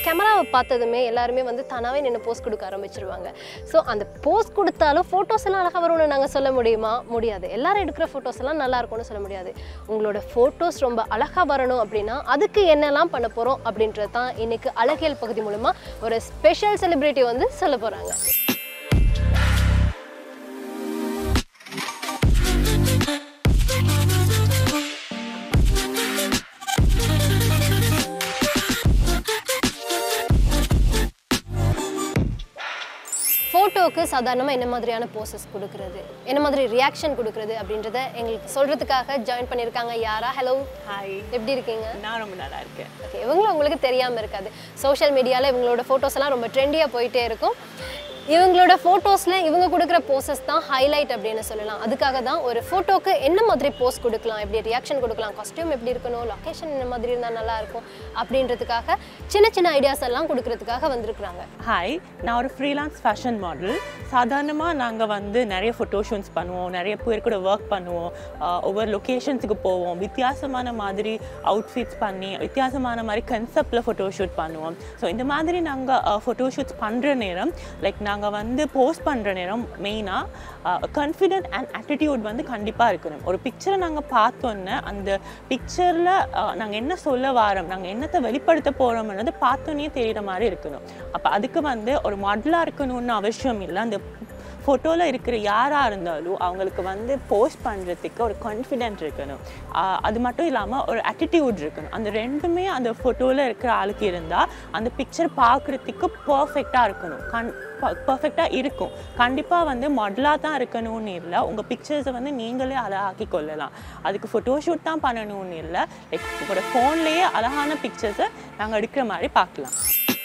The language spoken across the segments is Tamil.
கேமராவை பார்த்ததுமே எல்லாருமே வந்து தானாகவே நின்று போஸ்ட் கொடுக்க ஆரம்பிச்சிருவாங்க ஸோ அந்த போஸ்ட் கொடுத்தாலும் ஃபோட்டோஸ் எல்லாம் அழகாக வரும்னு நாங்கள் சொல்ல முடியுமா முடியாது எல்லாரும் எடுக்கிற ஃபோட்டோஸ் எல்லாம் நல்லா இருக்கும்னு சொல்ல முடியாது உங்களோட ஃபோட்டோஸ் ரொம்ப அழகாக வரணும் அப்படின்னா அதுக்கு என்னெல்லாம் பண்ண போகிறோம் அப்படின்றது தான் இன்னைக்கு அழகியல் பகுதி மூலமாக ஒரு ஸ்பெஷல் செலிப்ரிட்டி வந்து சொல்ல போகிறாங்க ஃபோட்டோவுக்கு சாதாரணமாக என்ன மாதிரியான போசஸ் கொடுக்கறது என்ன மாதிரி ரியாக்ஷன் கொடுக்கறது அப்படின்றத எங்களுக்கு சொல்கிறதுக்காக ஜாயின் பண்ணியிருக்காங்க யாரா ஹலோ ஹாய் எப்படி இருக்கீங்க நான் ரொம்ப நல்லா இருக்கேன் ஓகே இவங்களும் உங்களுக்கு தெரியாமல் இருக்காது சோஷியல் மீடியாவில் இவங்களோட ஃபோட்டோஸ் எல்லாம் ரொம்ப ட்ரெண்டியாக போயிட்டே இருக்கும் இவங்களோட ஃபோட்டோஸில் இவங்க கொடுக்குற போசஸ் தான் ஹைலைட் அப்படின்னு சொல்லலாம் அதுக்காக தான் ஒரு ஃபோட்டோக்கு என்ன மாதிரி போஸ் கொடுக்கலாம் எப்படி ரியாக்ஷன் கொடுக்கலாம் காஸ்டியூம் எப்படி இருக்கணும் லொக்கேஷன் என்ன மாதிரி இருந்தால் நல்லா இருக்கும் அப்படின்றதுக்காக சின்ன சின்ன ஐடியாஸ் எல்லாம் கொடுக்கறதுக்காக வந்திருக்கிறாங்க ஹாய் நான் ஒரு ஃப்ரீலான்ஸ் ஃபேஷன் மாடல் சாதாரணமாக நாங்கள் வந்து நிறைய ஃபோட்டோ ஷூட்ஸ் பண்ணுவோம் நிறைய பேர் கூட ஒர்க் பண்ணுவோம் ஆஹ் ஒவ்வொரு லொக்கேஷன்ஸுக்கு போவோம் வித்தியாசமான மாதிரி அவுட்ஃபிட்ஸ் பண்ணி வித்தியாசமான மாதிரி கன்செப்டில் ஃபோட்டோ ஷூட் பண்ணுவோம் ஸோ இந்த மாதிரி நாங்கள் ஃபோட்டோ ஷூட்ஸ் பண்ணுற நேரம் லைக் நாங்கள் வந்து போஸ்ட் பண்ணுற நேரம் மெயினாக கான்ஃபிடென்ட் அண்ட் ஆட்டிடியூட் வந்து கண்டிப்பாக இருக்கணும் ஒரு பிக்சரை நாங்கள் பார்த்தோன்னே அந்த பிக்சரில் நாங்கள் என்ன சொல்ல வாரோம் நாங்கள் என்னத்தை வெளிப்படுத்த போகிறோம்ன்றது பார்த்தோன்னே தெரிகிற மாதிரி இருக்கணும் அப்போ அதுக்கு வந்து ஒரு மாடலாக இருக்கணும்னு அவசியம் இல்லை அந்த ஃபோட்டோவில் இருக்கிற யாராக இருந்தாலும் அவங்களுக்கு வந்து போஸ்ட் பண்ணுறதுக்கு ஒரு கான்ஃபிடென்ட் இருக்கணும் ஆஹ் அது மட்டும் இல்லாமல் ஒரு attitude இருக்கணும் அந்த ரெண்டுமே அந்த ஃபோட்டோவில் இருக்கிற ஆளுக்கு இருந்தால் அந்த பிக்சர் பார்க்குறதுக்கு பர்ஃபெக்டாக இருக்கணும் கண் பர்ஃபெக்டாக இருக்கும் கண்டிப்பாக வந்து மாடலாக தான் இருக்கணும்னு இல்லை உங்கள் பிக்சர்ஸை வந்து நீங்களே அழகாக்கி கொள்ளலாம் அதுக்கு ஃபோட்டோ ஷூட் தான் பண்ணணும்னு இல்லை லைக் உங்களோட ஃபோன்லேயே அழகான பிக்சர்ஸை நாங்கள் எடுக்கிற மாதிரி பார்க்கலாம்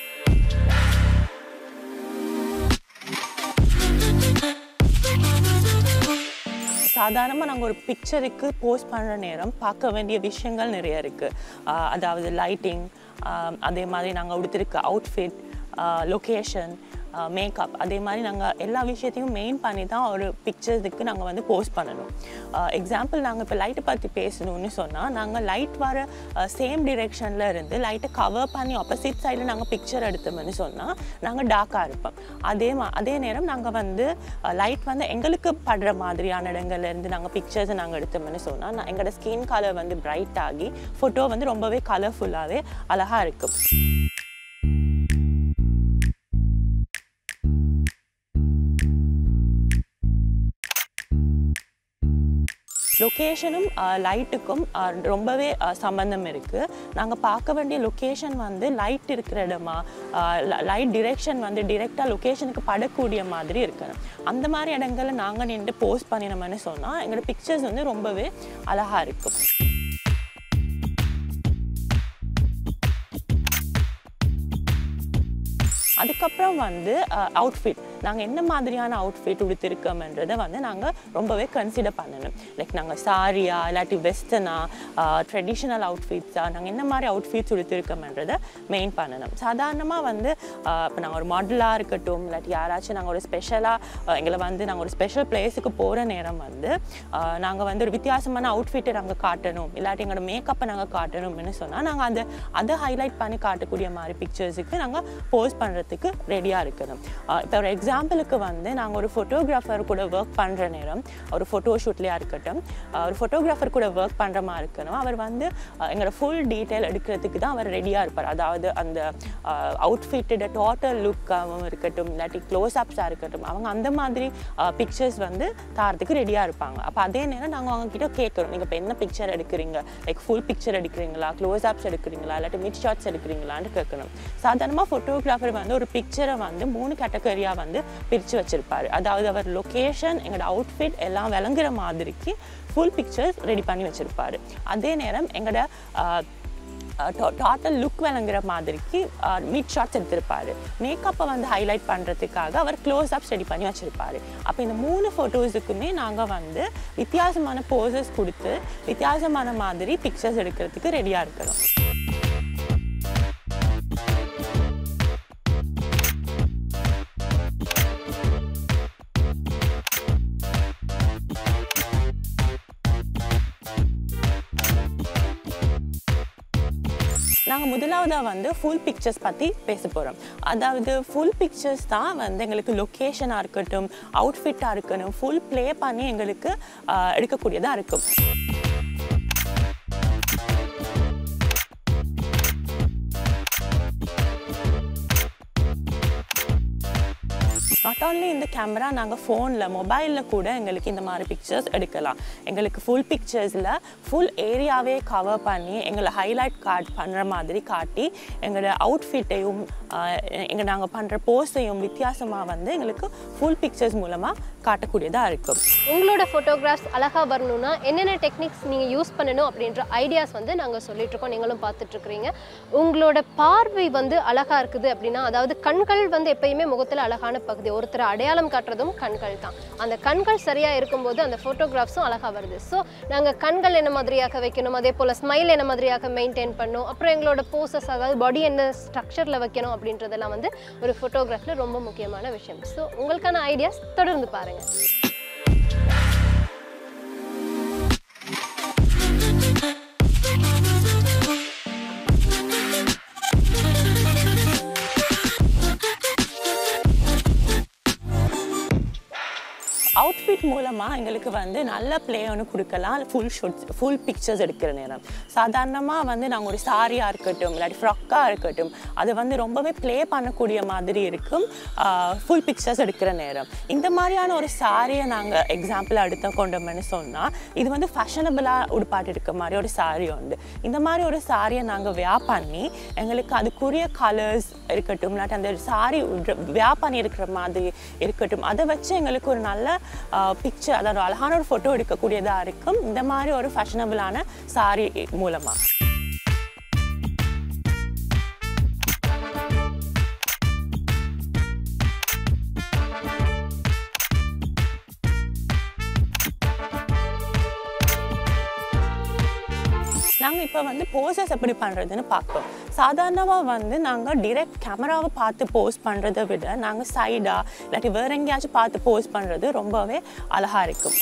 சாதாரணமாக நாங்கள் ஒரு பிக்சருக்கு போஸ்ட் பண்ணுற நேரம் பார்க்க வேண்டிய விஷயங்கள் நிறைய இருக்குது அதாவது லைட்டிங் அதே மாதிரி நாங்கள் உடுத்திருக்க அவுட்ஃபிட் லொக்கேஷன் மேக்கப் அதே மாதிரி நாங்கள் எல்லா விஷயத்தையும் மெயின் பண்ணி தான் ஒரு பிக்சர்ஸுக்கு நாங்கள் வந்து போஸ்ட் பண்ணணும் எக்ஸாம்பிள் நாங்கள் இப்போ லைட்டை பற்றி பேசணும்னு சொன்னால் நாங்கள் லைட் வர சேம் டிரெக்ஷனில் இருந்து லைட்டை கவர் பண்ணி ஆப்போசிட் சைடில் நாங்கள் பிக்சர் எடுத்தோம்னு சொன்னால் நாங்கள் டார்க்காக இருப்போம் அதே மா அதே நேரம் நாங்கள் வந்து லைட் வந்து எங்களுக்கு படுற மாதிரியான இடங்கள்ல இருந்து நாங்கள் பிக்சர்ஸை நாங்கள் எடுத்தோம்னு சொன்னால் நான் எங்களோட ஸ்கின் கலர் வந்து பிரைட் ஆகி ஃபோட்டோ வந்து ரொம்பவே கலர்ஃபுல்லாகவே அழகாக இருக்கும் லொக்கேஷனும் லைட்டுக்கும் ரொம்பவே அஹ், சம்பந்தம் இருக்குது நாங்கள் பார்க்க வேண்டிய லொக்கேஷன் வந்து லைட் இருக்கிற இடமா லைட் டிரெக்ஷன் வந்து டிரெக்டாக லொக்கேஷனுக்கு படக்கூடிய மாதிரி இருக்கணும் அந்த மாதிரி இடங்களில் நாங்கள் நின்று போஸ்ட் பண்ணினோம்னு சொன்னால் எங்களோட பிக்சர்ஸ் வந்து ரொம்பவே அழகாக இருக்கும் அதுக்கப்புறம் வந்து அவுட்ஃபிட் நாங்கள் என்ன மாதிரியான அவுட்ஃபிட் உடுத்திருக்கோம்ன்றதை வந்து நாங்கள் ரொம்பவே கன்சிடர் பண்ணணும் லைக் நாங்கள் சாரியா இல்லாட்டி வெஸ்டர்னா ட்ரெடிஷ்னல் அவுட்ஃபிட்ஸா நாங்கள் என்ன மாதிரி அவுட்ஃபிட்ஸ் உடுத்திருக்கோம்ன்றதை மெயின் பண்ணணும் சாதாரணமாக வந்து இப்போ நாங்கள் ஒரு மாடலாக இருக்கட்டும் இல்லாட்டி யாராச்சும் நாங்கள் ஒரு ஸ்பெஷலாக எங்களை வந்து நாங்கள் ஒரு ஸ்பெஷல் பிளேஸுக்கு போகிற நேரம் வந்து நாங்கள் வந்து ஒரு வித்தியாசமான அவுட்ஃபிட்டை நாங்கள் காட்டணும் இல்லாட்டி எங்களோட மேக்கப்பை நாங்கள் காட்டணும்னு சொன்னால் நாங்கள் அந்த அதை ஹைலைட் பண்ணி காட்டக்கூடிய மாதிரி பிக்சர்ஸுக்கு நாங்கள் போஸ்ட் பண்ணுறதுக்கு ரெடியாக இருக்கணும் இப்போ ஒரு எக்ஸாம்பிளுக்கு வந்து நாங்கள் ஒரு ஃபோட்டோகிராஃபர் கூட ஒர்க் பண்ணுற நேரம் ஒரு ஃபோட்டோ ஷூட்லேயா இருக்கட்டும் அஹ் ஒரு ஃபோட்டோகிராஃபர் கூட ஒர்க் பண்ணுற மாதிரி இருக்கணும் அவர் வந்து அஹ் எங்களோட ஃபுல் டீட்டெயில் எடுக்கிறதுக்கு தான் அவர் ரெடியாக இருப்பார் அதாவது அந்த அவுட்ஃபிட்டோட டோட்டல் லுக்காகவும் இருக்கட்டும் இல்லாட்டி க்ளோஸ் அப்ஸாக இருக்கட்டும் அவங்க அந்த மாதிரி பிக்சர்ஸ் வந்து தாரத்துக்கு ரெடியாக இருப்பாங்க அப்போ அதே நேரம் நாங்கள் அவங்க கிட்ட கேட்குறோம் நீங்கள் இப்போ என்ன பிக்சர் எடுக்கிறீங்க லைக் ஃபுல் பிக்சர் எடுக்கிறீங்களா க்ளோஸ் அப்ஸ் எடுக்கிறீங்களா இல்லாட்டி மிட் ஷாட்ஸ் எடுக்கிறீங்களான்னு கேட்கணும் சாதாரணமாக ஃபோட்டோகிராஃபர் வந்து ஒரு பிக்சரை வந்து மூணு கேட்டகரியாக வந்து பிரித்து வச்சிருப்பாரு அதாவது அவர் லொக்கேஷன் எங்களோட அவுட்ஃபிட் எல்லாம் விளங்குற மாதிரிக்கு ஃபுல் பிக்சர்ஸ் ரெடி பண்ணி வச்சிருப்பாரு அதே நேரம் எங்களோட டோட்டல் லுக் விளங்குற மாதிரிக்கு மிட் ஷாட்ஸ் எடுத்திருப்பாரு மேக்கப்பை வந்து ஹைலைட் பண்ணுறதுக்காக அவர் க்ளோஸ் அப்ஸ் ரெடி பண்ணி வச்சிருப்பாரு அப்போ இந்த மூணு ஃபோட்டோஸுக்குமே நாங்கள் வந்து வித்தியாசமான போசஸ் கொடுத்து வித்தியாசமான மாதிரி பிக்சர்ஸ் எடுக்கிறதுக்கு ரெடியாக இருக்கிறோம் நாங்கள் நாங்கள் முதலாவதாக வந்து ஃபுல் பிக்சர்ஸ் பற்றி பேச போகிறோம் அதாவது ஃபுல் பிக்சர்ஸ் தான் வந்து எங்களுக்கு லொக்கேஷனாக இருக்கட்டும் அவுட்ஃபிட்டாக இருக்கட்டும் ஃபுல் ப்ளே பண்ணி எங்களுக்கு ஆஹ், எடுக்கக்கூடியதாக இருக்கும் நாட் ஓன்லி இந்த கேமரா நாங்கள் ஃபோனில் மொபைலில் கூட எங்களுக்கு இந்த மாதிரி பிக்சர்ஸ் எடுக்கலாம் எங்களுக்கு ஃபுல் பிக்சர்ஸில் ஃபுல் ஏரியாவே கவர் பண்ணி எங்களை ஹைலைட் காட் பண்ணுற மாதிரி காட்டி எங்களோட அவுட்ஃபிட்டையும் எங்கள் நாங்கள் பண்ணுற போஸையும் வித்தியாசமாக வந்து எங்களுக்கு ஃபுல் பிக்சர்ஸ் மூலமாக காட்டக்கூடியதாக இருக்கும் உங்களோட ஃபோட்டோகிராஃப்ஸ் அழகாக வரணும்னா என்னென்ன டெக்னிக்ஸ் நீங்கள் யூஸ் பண்ணணும் அப்படின்ற ஐடியாஸ் வந்து நாங்கள் சொல்லிட்டுருக்கோம் நீங்களும் பார்த்துட்ருக்குறீங்க உங்களோட பார்வை வந்து அழகாக இருக்குது அப்படின்னா அதாவது கண்கள் வந்து எப்பயுமே முகத்தில் அழகான பகுதி ஒருத்தரை அடையாளம் காட்டுறதும் கண்கள் தான் அந்த கண்கள் சரியாக இருக்கும்போது அந்த ஃபோட்டோகிராஃப்ஸும் அழகாக வருது ஸோ நாங்கள் கண்கள் என்ன மாதிரியாக வைக்கணும் அதே போல் ஸ்மைல் என்ன மாதிரியாக மெயின்டைன் பண்ணணும் அப்புறம் எங்களோட போசஸ் அதாவது பாடி என்ன ஸ்ட்ரக்சரில் வைக்கணும் அப்படின்றதெல்லாம் வந்து ஒரு ஃபோட்டோகிராஃபில் ரொம்ப முக்கியமான விஷயம் ஸோ உங்களுக்கான ஐடியாஸ் தொடர்ந்து பாருங்கள் அவுட்ஃபிட் மூலமாக எங்களுக்கு வந்து நல்ல ப்ளே ஒன்று கொடுக்கலாம் ஃபுல் ஷூட்ஸ் ஃபுல் பிக்சர்ஸ் எடுக்கிற நேரம் சாதாரணமாக வந்து நாங்கள் ஒரு சாரியாக இருக்கட்டும் இல்லாட்டி ஃப்ராக்காக இருக்கட்டும் அது வந்து ரொம்பவே ப்ளே பண்ணக்கூடிய மாதிரி இருக்கும் ஃபுல் பிக்சர்ஸ் எடுக்கிற நேரம் இந்த மாதிரியான ஒரு சாரியை நாங்கள் எக்ஸாம்பிள் எடுத்த கொண்டோம்னு சொன்னால் இது வந்து ஃபேஷனபிளாக உடுப்பாட்டு இருக்க மாதிரி ஒரு சாரி உண்டு இந்த மாதிரி ஒரு சாரியை நாங்கள் வியா பண்ணி எங்களுக்கு அதுக்குரிய கலர்ஸ் இருக்கட்டும் இல்லாட்டி அந்த சாரி வியா பண்ணி இருக்கிற மாதிரி இருக்கட்டும் அதை வச்சு எங்களுக்கு ஒரு நல்ல பிக்சர் அதாவது ஒரு அழகான ஒரு ஃபோட்டோ எடுக்கக்கூடியதாக இருக்கும் இந்த மாதிரி ஒரு ஃபேஷனபிளான சாரி மூலமாக நாங்கள் இப்போ வந்து போசஸ் எப்படி பண்ணுறதுன்னு பார்ப்போம் சாதாரணமாக வந்து நாங்கள் டிரெக்ட் கேமராவை பார்த்து போஸ்ட் பண்ணுறதை விட நாங்கள் சைடாக இல்லாட்டி வேற எங்கேயாச்சும் பார்த்து போஸ்ட் பண்ணுறது ரொம்பவே அழகாக இருக்கும்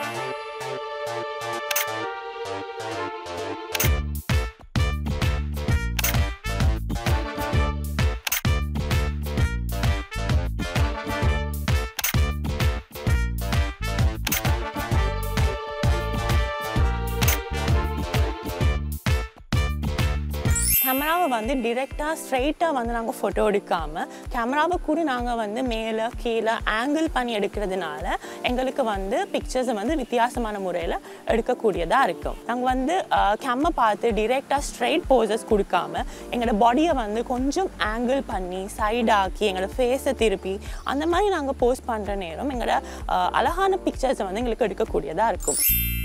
கேமராவை வந்து டிரெக்டாக ஸ்ட்ரைட்டாக வந்து நாங்கள் ஃபோட்டோ எடுக்காமல் கேமராவை கூட நாங்கள் வந்து மேலே கீழே ஆங்கிள் பண்ணி எடுக்கிறதுனால எங்களுக்கு வந்து பிக்சர்ஸை வந்து வித்தியாசமான முறையில் எடுக்கக்கூடியதாக இருக்கும் நாங்கள் வந்து கேமரா பார்த்து டிரெக்டாக ஸ்ட்ரைட் போசஸ் கொடுக்காம எங்களோட பாடியை வந்து கொஞ்சம் ஆங்கிள் பண்ணி சைடாக்கி எங்களோட ஃபேஸை திருப்பி அந்த மாதிரி நாங்கள் போஸ்ட் பண்ணுற நேரம் எங்களோட அஹ், அழகான பிக்சர்ஸை வந்து எங்களுக்கு எடுக்கக்கூடியதாக இருக்கும்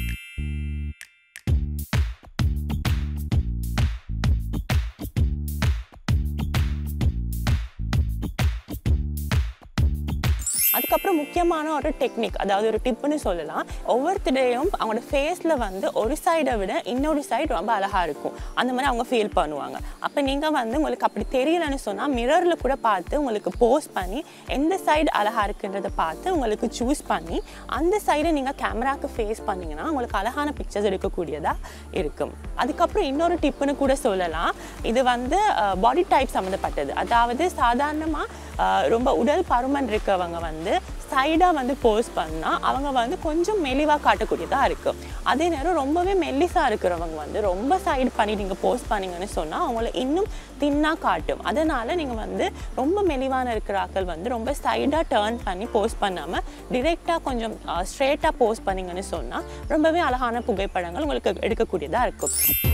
அதுக்கப்புறம் முக்கியமான ஒரு டெக்னிக் அதாவது ஒரு டிப்புன்னு சொல்லலாம் ஒவ்வொருத்தரையும் அவங்களோட ஃபேஸில் வந்து ஒரு சைடை விட இன்னொரு சைடு ரொம்ப அழகாக இருக்கும் அந்த மாதிரி அவங்க ஃபீல் பண்ணுவாங்க அப்போ நீங்கள் வந்து உங்களுக்கு அப்படி தெரியலன்னு சொன்னால் மிரரில் கூட பார்த்து உங்களுக்கு போஸ்ட் பண்ணி எந்த சைடு அழகாக இருக்குன்றதை பார்த்து உங்களுக்கு சூஸ் பண்ணி அந்த சைடை நீங்கள் கேமராக்கு ஃபேஸ் பண்ணீங்கன்னா உங்களுக்கு அழகான பிக்சர்ஸ் எடுக்கக்கூடியதாக இருக்கும் அதுக்கப்புறம் இன்னொரு டிப்புன்னு கூட சொல்லலாம் இது வந்து பாடி டைப் சம்மந்தப்பட்டது அதாவது சாதாரணமாக ரொம்ப உடல் பருமன் இருக்கவங்க வந்து சைடாக வந்து போஸ்ட் பண்ணால் அவங்க வந்து கொஞ்சம் மெலிவாக காட்டக்கூடியதாக இருக்கும் அதே நேரம் ரொம்பவே மெல்லிசாக இருக்கிறவங்க வந்து ரொம்ப சைடு பண்ணி நீங்கள் போஸ்ட் பண்ணீங்கன்னு சொன்னால் அவங்கள இன்னும் தின்னாக காட்டும் அதனால் நீங்கள் வந்து ரொம்ப மெலிவான இருக்கிற ஆட்கள் வந்து ரொம்ப சைடாக டேர்ன் பண்ணி போஸ்ட் பண்ணாமல் டிரெக்டாக கொஞ்சம் ஸ்ட்ரெயிட்டாக போஸ்ட் பண்ணீங்கன்னு சொன்னால் ரொம்பவே அழகான புகைப்படங்கள் உங்களுக்கு எடுக்கக்கூடியதாக இருக்கும்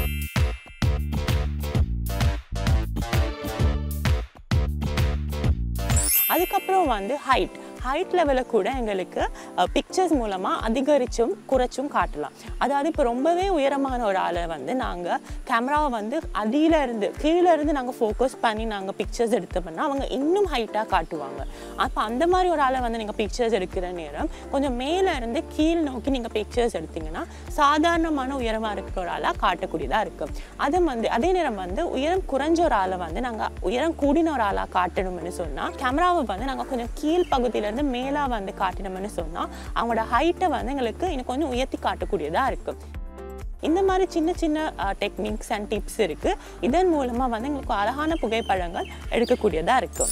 அதுக்கப்புறம் வந்து ஹைட் ஹைட் லெவலில் கூட எங்களுக்கு பிக்சர்ஸ் மூலமாக அதிகரிச்சும் குறைச்சும் காட்டலாம் அதாவது இப்போ ரொம்பவே உயரமான ஒரு ஆளை வந்து நாங்கள் கேமராவை வந்து அடியில இருந்து கீழே இருந்து நாங்கள் ஃபோக்கஸ் பண்ணி நாங்கள் பிக்சர்ஸ் எடுத்தோம்னா அவங்க இன்னும் ஹைட்டாக காட்டுவாங்க அப்போ அந்த மாதிரி ஒரு ஆளை வந்து நீங்கள் பிக்சர்ஸ் எடுக்கிற நேரம் கொஞ்சம் மேலே இருந்து கீழ் நோக்கி நீங்கள் பிக்சர்ஸ் எடுத்தீங்கன்னா சாதாரணமான உயரமாக இருக்கிற ஒரு ஆளாக காட்டக்கூடியதாக இருக்கும் அது வந்து அதே நேரம் வந்து உயரம் குறைஞ்ச ஒரு ஆளை வந்து நாங்கள் உயரம் கூடின ஒரு ஆளாக காட்டணும்னு சொன்னால் கேமராவை வந்து நாங்கள் கொஞ்சம் கீழ் பகுதியிலேருந்து மேலாக வந்து காட்டினோம்னு சொன்னால் அவங்களோட ஹைட்டை வந்து எங்களுக்கு இன்னும் கொஞ்சம் உயர்த்தி காட்டக்கூடியதாக இருக்கும் இந்த மாதிரி சின்ன சின்ன டெக்னிக்ஸ் அண்ட் டிப்ஸ் இருக்குது இதன் மூலமாக வந்து எங்களுக்கு அழகான புகைப்படங்கள் எடுக்கக்கூடியதாக இருக்கும்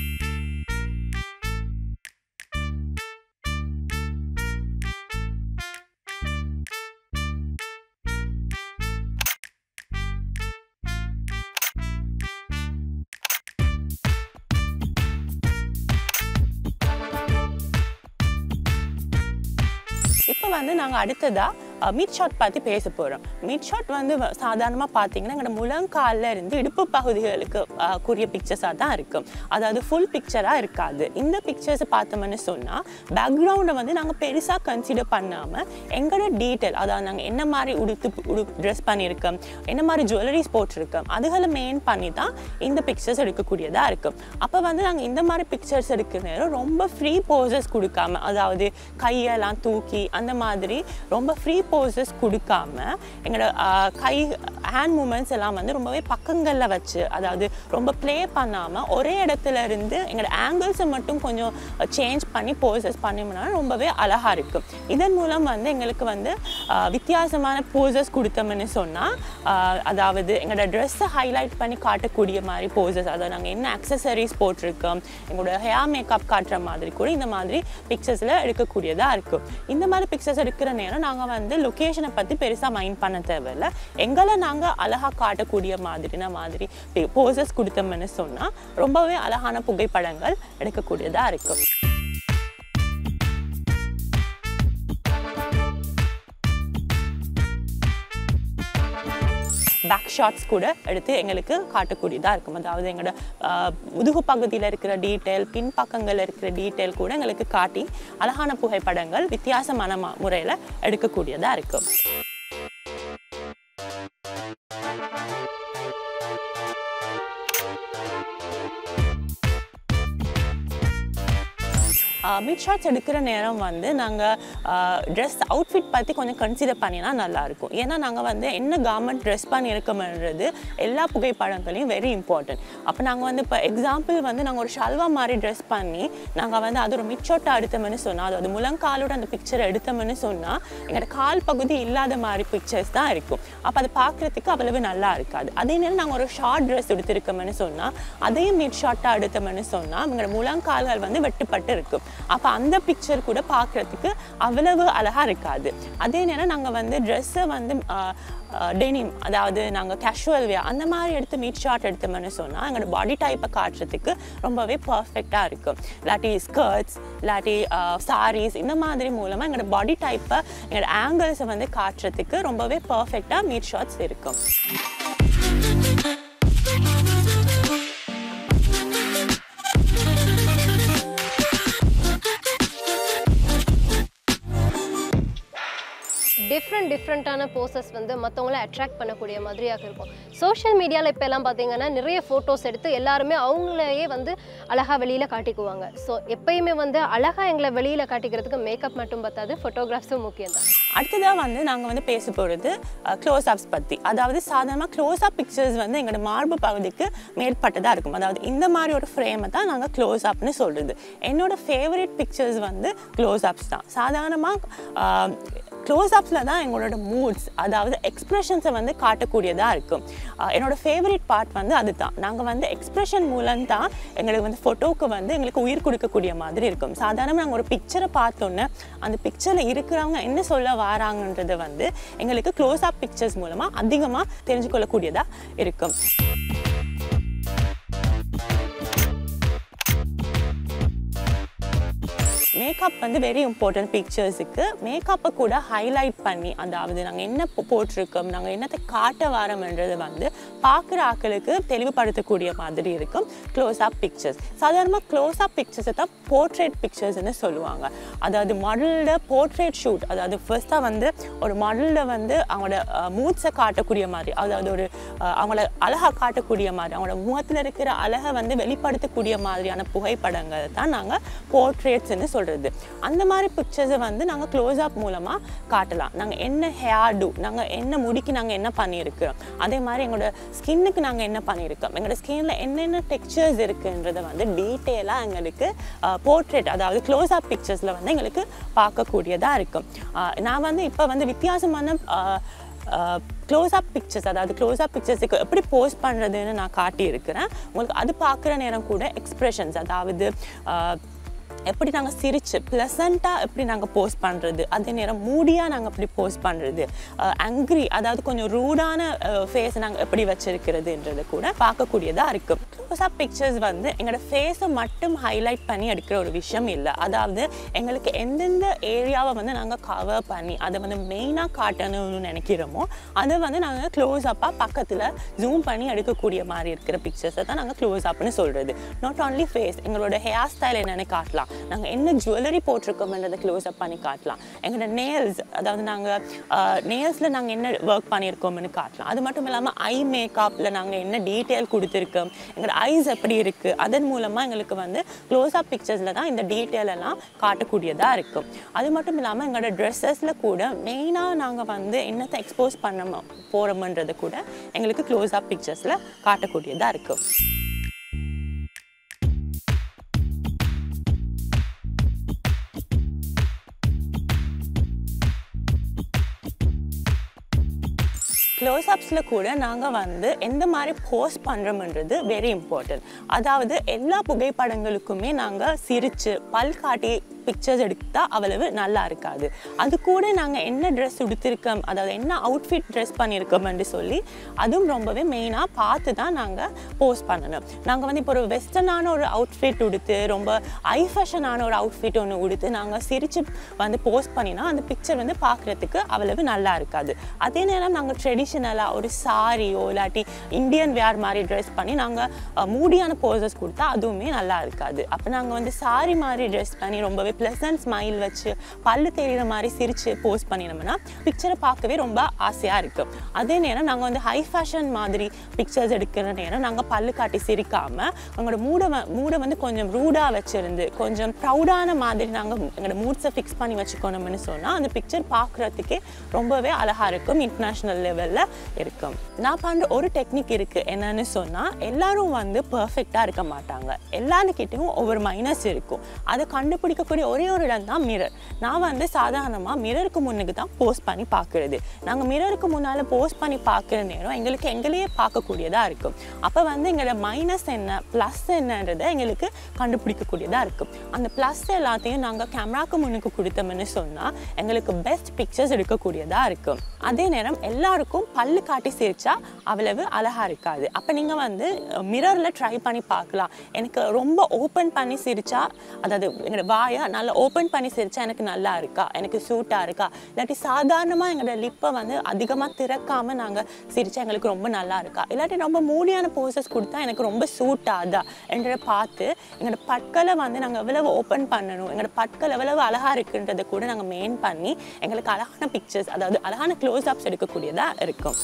இப்போ வந்து நாங்கள் அடுத்ததாக மீட் ஷாட் பற்றி பேச போகிறோம் மீட் ஷாட் வந்து சாதாரணமாக பார்த்தீங்கன்னா எங்களோட முழங்காலில் இருந்து இடுப்பு பகுதிகளுக்கு அஹ், கூறிய பிக்சர்ஸாக தான் இருக்கும் அதாவது ஃபுல் பிக்சராக இருக்காது இந்த பிக்சர்ஸ் பார்த்தோம்னு சொன்னால் பேக்ரவுண்டை வந்து நாங்கள் பெருசாக கன்சிடர் பண்ணாமல் எங்களோட டீட்டெயில் அதாவது நாங்கள் என்ன மாதிரி உடுத்து உடு ட்ரெஸ் பண்ணியிருக்கோம் என்ன மாதிரி ஜுவல்லரிஸ் போட்டிருக்கோம் அதுகளை மெயின் பண்ணி தான் இந்த பிக்சர்ஸ் எடுக்கக்கூடியதாக இருக்கும் அப்போ வந்து நாங்கள் இந்த மாதிரி பிக்சர்ஸ் எடுக்கிற நேரம் ரொம்ப ஃப்ரீ போசஸ் கொடுக்காம அதாவது கையெல்லாம் தூக்கி அந்த மாதிரி ரொம்ப ஃப்ரீ போசஸ் கொடுக்காம எங்களோட ஆஹ், கை ஹேண்ட் மூமெண்ட்ஸ் எல்லாம் வந்து ரொம்பவே பக்கங்களில் வச்சு அதாவது ரொம்ப ப்ளே பண்ணாமல் ஒரே இடத்துல இருந்து எங்களோட ஆங்கிள்ஸை மட்டும் கொஞ்சம் சேஞ்ச் பண்ணி போசஸ் பண்ணோம்னா ரொம்பவே அழகாக இருக்கும் இதன் மூலம் வந்து எங்களுக்கு வந்து ஆஹ், வித்தியாசமான போசஸ் கொடுத்தோம்னு சொன்னால் அதாவது எங்களோட ட்ரெஸ்ஸை ஹைலைட் பண்ணி காட்டக்கூடிய மாதிரி போசஸ் அதாவது நாங்கள் என்ன அக்சசரிஸ் போட்டிருக்கோம் எங்களோட ஹேர் மேக்கப் காட்டுற மாதிரி கூட இந்த மாதிரி பிக்சர்ஸில் எடுக்கக்கூடியதாக இருக்கும் இந்த மாதிரி பிக்சர்ஸ் எடுக்கிற நேரம் நாங்கள் வந்து லொக்கேஷனை பற்றி பெருசாக மைண்ட் பண்ண தேவையில்ல எங்களை நாங்கள் அழகாக காட்டக்கூடிய மாதிரின மாதிரி போசஸ் கொடுத்தோம்னு சொன்னால் ரொம்பவே அழகான புகைப்படங்கள் எடுக்கக்கூடியதாக இருக்கும் பேக் ஷாட்ஸ் கூட எடுத்து எங்களுக்கு காட்டக்கூடியதாக இருக்கும் அதாவது எங்களோட ஆஹ், முதுகு பகுதியில் இருக்கிற டீட்டெயில் பின் பக்கங்களில் இருக்கிற டீட்டெயில் கூட எங்களுக்கு காட்டி அழகான புகைப்படங்கள் வித்தியாசமான முறையில் எடுக்கக்கூடியதாக இருக்கும் மிட் ஷாட்ஸ் எடுக்கிற நேரம் வந்து நாங்கள் ட்ரெஸ் அவுட்ஃபிட் பற்றி கொஞ்சம் கன்சிடர் பண்ணினா நல்லாயிருக்கும் ஏன்னா நாங்கள் வந்து என்ன கார்மெண்ட் ட்ரெஸ் பண்ணியிருக்கோம்ன்றது எல்லா புகைப்படங்களையும் வெரி இம்பார்ட்டன்ட் அப்போ நாங்கள் வந்து இப்போ எக்ஸாம்பிள் வந்து நாங்கள் ஒரு ஷல்வா மாதிரி ட்ரெஸ் பண்ணி நாங்கள் வந்து அது ஒரு மிட் ஷாட்டை எடுத்தோம்னு சொன்னால் அதாவது முழங்காலோட அந்த பிக்சரை எடுத்தோம்னு சொன்னால் எங்களோட கால் பகுதி இல்லாத மாதிரி பிக்சர்ஸ் தான் இருக்கும் அப்போ அது பார்க்குறதுக்கு அவ்வளவு நல்லா இருக்காது அதே நேரம் நாங்கள் ஒரு ஷார்ட் ட்ரெஸ் எடுத்திருக்கோம்னு சொன்னால் அதையும் மிட் ஷாட்டாக எடுத்தோம்னு சொன்னால் எங்களோட முழங்கால்கள் வந்து வெட்டுப்பட்டு இருக்கும் அப்போ அந்த பிக்சர் கூட பார்க்குறதுக்கு அவ்வளவு அழகாக இருக்காது அதே நேரம் நாங்கள் வந்து ட்ரெஸ்ஸை வந்து டெனிம் அதாவது நாங்கள் கேஷுவல் வே அந்த மாதிரி எடுத்து மீட் ஷாட் எடுத்தோம்னு சொன்னால் எங்களோட பாடி டைப்பை காட்டுறதுக்கு ரொம்பவே பர்ஃபெக்டாக இருக்கும் இல்லாட்டி ஸ்கர்ட்ஸ் இல்லாட்டி சாரீஸ் இந்த மாதிரி மூலமாக எங்களோட பாடி டைப்பை எங்களோட ஆங்கிள்ஸை வந்து காட்டுறதுக்கு ரொம்பவே பர்ஃபெக்டாக மீட் ஷாட்ஸ் இருக்கும் டிஃப்ரெண்ட் டிஃப்ரெண்ட்டான போசஸ் வந்து மற்றவங்கள அட்ராக்ட் பண்ணக்கூடிய மாதிரியாக இருக்கும் சோஷியல் மீடியாவில் இப்போ எல்லாம் பார்த்தீங்கன்னா நிறைய ஃபோட்டோஸ் எடுத்து எல்லாருமே அவங்களையே வந்து அழகாக வெளியில் காட்டிக்குவாங்க ஸோ எப்பயுமே வந்து அழகாக எங்களை வெளியில் காட்டிக்கிறதுக்கு மேக்கப் மட்டும் பத்தாது ஃபோட்டோகிராஃப்ஸும் முக்கியம் தான் அடுத்ததாக வந்து நாங்கள் வந்து பேச போகிறது க்ளோஸ் அப்ஸ் பற்றி அதாவது சாதாரணமாக க்ளோஸ் அப் பிக்சர்ஸ் வந்து எங்களோட மார்பு பகுதிக்கு மேற்பட்டதாக இருக்கும் அதாவது இந்த மாதிரி ஒரு ஃப்ரேமை தான் நாங்கள் க்ளோஸ் அப்னு சொல்கிறது என்னோட ஃபேவரட் பிக்சர்ஸ் வந்து க்ளோஸ் அப்ஸ் தான் சாதாரணமாக க்ளோஸ் அப்ஸில் தான் எங்களோட மூட்ஸ் அதாவது எக்ஸ்ப்ரெஷன்ஸை வந்து காட்டக்கூடியதாக இருக்கும் ஆஹ் என்னோட ஃபேவரட் பார்ட் வந்து அதுதான் நாங்கள் வந்து எக்ஸ்ப்ரெஷன் மூலம் தான் எங்களுக்கு வந்து ஃபோட்டோவுக்கு வந்து எங்களுக்கு உயிர் கொடுக்கக்கூடிய மாதிரி இருக்கும் சாதாரணமாக நாங்கள் ஒரு பிக்சரை பார்த்தோன்னே அந்த பிக்சரில் இருக்கிறவங்க என்ன சொல்ல வராங்கன்றது வந்து எங்களுக்கு க்ளோஸ் அப் பிக்சர்ஸ் மூலமாக அதிகமாக தெரிஞ்சுக்கொள்ளக்கூடியதாக இருக்கும் மேக்கப் வந்து வெரி இம்பார்ட்டன்ட் பிக்சர்ஸுக்கு மேக்கப்பை கூட ஹைலைட் பண்ணி அதாவது நாங்கள் என்ன போ- போட்டிருக்கோம் நாங்கள் என்னத்தை காட்ட வரோம்ன்றது வந்து பார்க்குற ஆட்களுக்கு தெளிவுபடுத்தக்கூடிய மாதிரி இருக்கும் க்ளோஸ் அப் பிக்சர்ஸ் சாதாரணமாக க்ளோஸ் அப் பிக்சர்ஸை தான் போர்ட்ரேட் பிக்சர்ஸ்னு சொல்லுவாங்க அதாவது மாடலோட போர்ட்ரேட் ஷூட் அதாவது ஃபர்ஸ்ட்டாக வந்து ஒரு மாடலில் வந்து அவங்களோட மூட்ஸை காட்டக்கூடிய மாதிரி அதாவது ஒரு அஹ், அவங்கள அழகாக காட்டக்கூடிய மாதிரி அவங்களோட முகத்தில் இருக்கிற அழகை வந்து வெளிப்படுத்தக்கூடிய மாதிரியான புகைப்படங்கள் தான் நாங்கள் போர்ட்ரேட்ஸ்னு சொல்கிறது அந்த மாதிரி பிக்சர்ஸை வந்து நாங்கள் க்ளோஸ் அப் மூலமாக காட்டலாம் நாங்கள் என்ன ஹேர் டூ நாங்கள் என்ன முடிக்கு நாங்கள் என்ன பண்ணியிருக்கிறோம் அதே மாதிரி எங்களோட ஸ்கின்னுக்கு நாங்கள் என்ன பண்ணியிருக்கோம் எங்களோட ஸ்கின்னில் என்னென்ன டெக்ஸ்சர்ஸ் இருக்குன்றதை வந்து டீட்டெயிலாக எங்களுக்கு போர்ட்ரேட் அதாவது க்ளோஸ் அப் பிக்சர்ஸில் வந்து எங்களுக்கு பார்க்கக்கூடியதாக இருக்கும் அஹ் நான் வந்து இப்போ வந்து வித்தியாசமான க்ளோஸ் அப் பிக்சர்ஸ் அதாவது க்ளோஸ் அப் பிக்சர்ஸுக்கு எப்படி போஸ்ட் பண்ணுறதுன்னு நான் காட்டியிருக்கிறேன் உங்களுக்கு அது பார்க்குற நேரம் கூட எக்ஸ்ப்ரெஷன்ஸ் அதாவது ஆஹ், எப்படி நாங்கள் சிரிச்சு ப்ளசண்ட்டாக எப்படி நாங்கள் போஸ்ட் பண்ணுறது அதே நேரம் மூடியாக நாங்கள் எப்படி போஸ்ட் பண்ணுறது அங்க்ரி அதாவது கொஞ்சம் ரூடான ஃபேஸ் நாங்கள் எப்படி வச்சிருக்கிறதுன்றது கூட பார்க்கக்கூடியதாக இருக்கும் க்ளோஸ்அப் பிக்சர்ஸ் வந்து எங்களோட ஃபேஸை மட்டும் ஹைலைட் பண்ணி எடுக்கிற ஒரு விஷயம் இல்லை அதாவது எங்களுக்கு எந்தெந்த ஏரியாவை வந்து நாங்கள் கவர் பண்ணி அதை வந்து மெயினாக காட்டணும்னு நினைக்கிறோமோ அதை வந்து நாங்கள் க்ளோஸ் அப்பாக பக்கத்தில் ஜூம் பண்ணி எடுக்கக்கூடிய மாதிரி இருக்கிற பிக்சர்ஸை தான் நாங்கள் க்ளோஸ் அப்னு சொல்கிறது நாட் only ஃபேஸ் எங்களோட ஹேர் ஸ்டைல் என்னென்னு காட்டலாம் நாங்கள் என்ன ஜுவல்லரி போட்டிருக்கோம்ன்றதை க்ளோஸ் அப் பண்ணி காட்டலாம் எங்களோட நேல்ஸ் அதாவது நாங்கள் நேல்ஸில் நாங்கள் என்ன ஒர்க் பண்ணியிருக்கோம்னு காட்டலாம் அது மட்டும் இல்லாமல் ஐ மேக்கப்பில் நாங்கள் என்ன டீட்டெயில் கொடுத்துருக்கோம் எங்களோட ஐஸ் எப்படி இருக்குது அதன் மூலமாக எங்களுக்கு வந்து க்ளோஸ் அப் பிக்சர்ஸில் தான் இந்த டீட்டெயில் எல்லாம் காட்டக்கூடியதாக இருக்கும் அது மட்டும் இல்லாமல் எங்களோட ட்ரெஸ்ஸஸில் கூட மெயினாக நாங்கள் வந்து என்னத்தை எக்ஸ்போஸ் பண்ண போகிறோம்ன்றது கூட எங்களுக்கு க்ளோஸ் அப் பிக்சர்ஸில் காட்டக்கூடியதாக இருக்கும் க்ளோஸ்அப்ஸில் கூட நாங்கள் வந்து எந்த மாதிரி போஸ்ட் பண்ணுறோம்ன்றது வெரி இம்பார்ட்டன்ட் அதாவது எல்லா புகைப்படங்களுக்குமே நாங்கள் சிரித்து பல் காட்டி பிக்சர்ஸ் எடுத்தால் அவ்வளவு நல்லா இருக்காது அது கூட நாங்கள் என்ன ட்ரெஸ் உடுத்திருக்கோம் அதாவது என்ன அவுட்ஃபிட் ட்ரெஸ் பண்ணியிருக்கோம்னு சொல்லி அதுவும் ரொம்பவே மெயினாக பார்த்து தான் நாங்கள் போஸ்ட் பண்ணணும் நாங்கள் வந்து இப்போ ஒரு வெஸ்டர்னான ஒரு அவுட்ஃபிட் உடுத்து ரொம்ப ஐ ஃபேஷனான ஒரு அவுட்ஃபிட் ஒன்று உடுத்து நாங்கள் சிரித்து வந்து போஸ்ட் பண்ணினா அந்த பிக்சர் வந்து பார்க்குறதுக்கு அவ்வளவு நல்லா இருக்காது அதே நேரம் நாங்கள் ட்ரெடிஷ்னலாக ஒரு சாரியோ இல்லாட்டி இந்தியன் வேர் மாதிரி ட்ரெஸ் பண்ணி நாங்கள் மூடியான போசஸ் கொடுத்தா அதுவுமே நல்லா இருக்காது அப்போ நாங்கள் வந்து சாரி மாதிரி ட்ரெஸ் பண்ணி ரொம்பவே ப்ளசன்ட் ஸ்மைல் வச்சு பல்லு தெரிகிற மாதிரி சிரித்து போஸ்ட் பண்ணினோம்னா பிக்சரை பார்க்கவே ரொம்ப ஆசையாக இருக்கும் அதே நேரம் நாங்கள் வந்து ஹை ஃபேஷன் மாதிரி பிக்சர்ஸ் எடுக்கிற நேரம் நாங்கள் பல்லு காட்டி சிரிக்காமல் எங்களோட மூடை வ- மூடை வந்து கொஞ்சம் ரூடாக வச்சுருந்து கொஞ்சம் ப்ரௌடான மாதிரி நாங்கள் எங்களோட மூட்ஸை ஃபிக்ஸ் பண்ணி வச்சுக்கணும்னு சொன்னால் அந்த பிக்சர் பார்க்குறதுக்கே ரொம்பவே அழகாக இருக்கும் இன்டர்நேஷ்னல் லெவலில் இருக்கும் நான் பண்ணுற ஒரு டெக்னிக் இருக்குது என்னன்னு சொன்னால் எல்லாரும் வந்து பர்ஃபெக்டாக இருக்க மாட்டாங்க எல்லாருக்கிட்டையும் ஒவ்வொரு மைனஸ் இருக்கும் அதை கண்டுபிடிக்கக்கூடிய ஒரே ஒரு இடம் தான் மிரர் நான் வந்து சாதாரணமாக மிரருக்கு முன்னுக்கு தான் போஸ்ட் பண்ணி பார்க்குறது நாங்கள் மிரருக்கு முன்னால் போஸ்ட் பண்ணி பார்க்குற நேரம் எங்களுக்கு எங்களையே பார்க்கக்கூடியதாக இருக்கும் அப்போ வந்து எங்களோட மைனஸ் என்ன ப்ளஸ் என்னன்றதை எங்களுக்கு கண்டுபிடிக்கக்கூடியதாக இருக்கும் அந்த ப்ளஸ் எல்லாத்தையும் நாங்கள் கேமராக்கு முன்னுக்கு கொடுத்தோம்னு சொன்னால் எங்களுக்கு பெஸ்ட் பிக்சர்ஸ் எடுக்கக்கூடியதாக இருக்கும் அதே நேரம் எல்லாருக்கும் பல்லு காட்டி சிரிச்சா அவ்வளவு அழகாக இருக்காது அப்போ நீங்கள் வந்து மிரரில் ட்ரை பண்ணி பார்க்கலாம் எனக்கு ரொம்ப ஓப்பன் பண்ணி சிரிச்சா அதாவது எங்களோட வாயை நல்லா ஓப்பன் பண்ணி சிரிச்சா எனக்கு நல்லா இருக்கா எனக்கு சூட்டாக இருக்கா இல்லாட்டி சாதாரணமாக எங்களோட லிப்பை வந்து அதிகமாக திறக்காம நாங்கள் சிரிச்சா எங்களுக்கு ரொம்ப நல்லா இருக்கா இல்லாட்டி ரொம்ப மூடியான போசஸ் கொடுத்தா எனக்கு ரொம்ப சூட் ஆகுதா என்ற பார்த்து எங்களோட பற்களை வந்து நாங்கள் எவ்வளவு ஓப்பன் பண்ணணும் எங்களோட பற்கள் எவ்வளவு அழகாக இருக்குன்றதை கூட நாங்கள் மெயின் பண்ணி எங்களுக்கு அழகான பிக்சர்ஸ் அதாவது அழகான க்ளோஸ் அப்ஸ் எடுக்கக்கூடியதாக இருக்கும்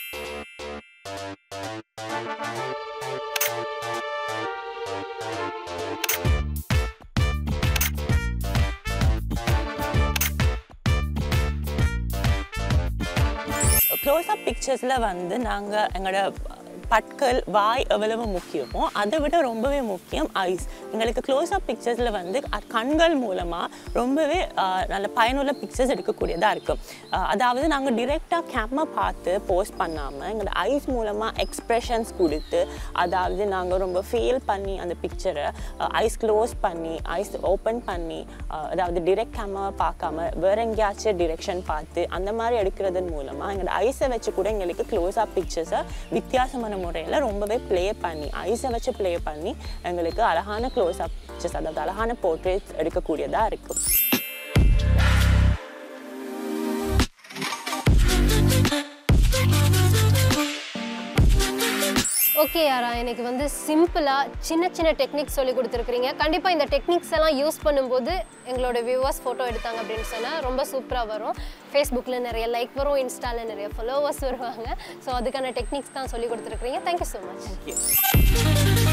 க்ளோஸ்அப் பிக்சர்ஸில் வந்து நாங்கள் எங்களோட பற்கள் வாய் எவ்வளவு முக்கியமோ அதை விட ரொம்பவே முக்கியம் ஐஸ் எங்களுக்கு க்ளோஸ்அப் பிக்சர்ஸில் வந்து அ- கண்கள் மூலமாக ரொம்பவே ஆஹ், நல்ல பயனுள்ள பிக்சர்ஸ் எடுக்கக்கூடியதாக இருக்கும் ஆஹ், அதாவது நாங்கள் டிரெக்டாக கேமரா பார்த்து போஸ்ட் பண்ணாமல் எங்களோட ஐஸ் மூலமாக எக்ஸ்ப்ரெஷன்ஸ் கொடுத்து அதாவது நாங்கள் ரொம்ப ஃபீல் பண்ணி அந்த பிக்சரை ஐஸ் க்ளோஸ் பண்ணி ஐஸ் ஓப்பன் பண்ணி ஆஹ், அதாவது டிரெக்ட் கேமரா பார்க்காம வேற எங்கேயாச்சும் டிரெக்ஷன் பார்த்து அந்த மாதிரி எடுக்கிறதன் மூலமாக எங்களோட ஐஸை வச்சு கூட எங்களுக்கு க்ளோஸ் அப் பிக்சர்ஸை வித்தியாசமான முறையில் ரொம்பவே ப்ளே பண்ணி ஐஸை வச்சு ப்ளே பண்ணி எங்களுக்கு அழகான க்ளோஸ் அப் பிக்சர்ஸ் அதாவது அழகான போர்ட்ரேட்ஸ் எடுக்கக்கூடியதாக இருக்கும் ஓகே யாரா எனக்கு வந்து சிம்பிளாக சின்ன சின்ன டெக்னிக்ஸ் சொல்லி கொடுத்துருக்குறீங்க கண்டிப்பாக இந்த டெக்னிக்ஸ் எல்லாம் யூஸ் பண்ணும்போது எங்களோட வியூவர்ஸ் ஃபோட்டோ எடுத்தாங்க அப்படின்னு சொன்னால் ரொம்ப சூப்பராக வரும் ஃபேஸ்புக்கில் நிறைய லைக் வரும் இன்ஸ்டாவில் நிறைய ஃபாலோவர்ஸ் வருவாங்க ஸோ அதுக்கான டெக்னிக்ஸ் தான் சொல்லி கொடுத்துருக்குறீங்க தேங்க்யூ ஸோ மச்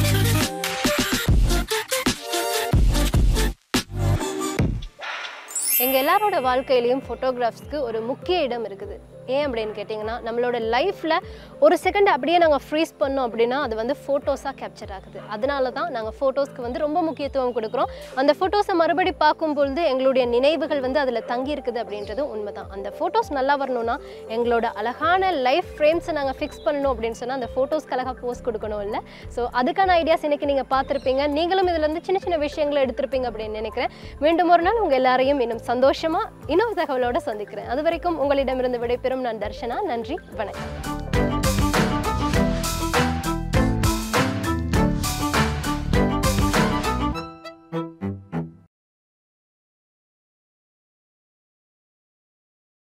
எங்கள் எல்லாரோட வாழ்க்கையிலையும் ஃபோட்டோகிராஃப்ஸ்க்கு ஒரு முக்கிய இடம் இருக்குது ஏன் அப்படின்னு கேட்டிங்கன்னா நம்மளோட லைஃப்பில் ஒரு செகண்ட் அப்படியே நாங்கள் ஃப்ரீஸ் பண்ணோம் அப்படின்னா அது வந்து ஃபோட்டோஸாக கேப்சர் ஆகுது அதனால தான் நாங்கள் ஃபோட்டோஸ்க்கு வந்து ரொம்ப முக்கியத்துவம் கொடுக்குறோம் அந்த ஃபோட்டோஸை மறுபடி பார்க்கும் பொழுது எங்களுடைய நினைவுகள் வந்து அதில் தங்கி இருக்குது அப்படின்றது உண்மைதான் அந்த ஃபோட்டோஸ் நல்லா வரணும்னா எங்களோட அழகான லைஃப் ஃப்ரேம்ஸை நாங்கள் ஃபிக்ஸ் பண்ணணும் அப்படின்னு சொன்னால் அந்த ஃபோட்டோஸ்க்கு அழகாக போஸ்ட் கொடுக்கணும் இல்லை ஸோ அதுக்கான ஐடியாஸ் இன்னைக்கு நீங்கள் பார்த்துருப்பீங்க நீங்களும் இதுல இருந்து சின்ன சின்ன விஷயங்களை எடுத்திருப்பீங்க அப்படின்னு நினைக்கிறேன் மீண்டும் ஒரு நாள் உங்கள் எல்லாரையும் இன்னும் சந்தோஷமாக இன்னொரு தகவலோட சந்திக்கிறேன் அது வரைக்கும் உங்களிடமிருந்து விடைபெறும் நான் தர்ஷனா நன்றி வணக்கம்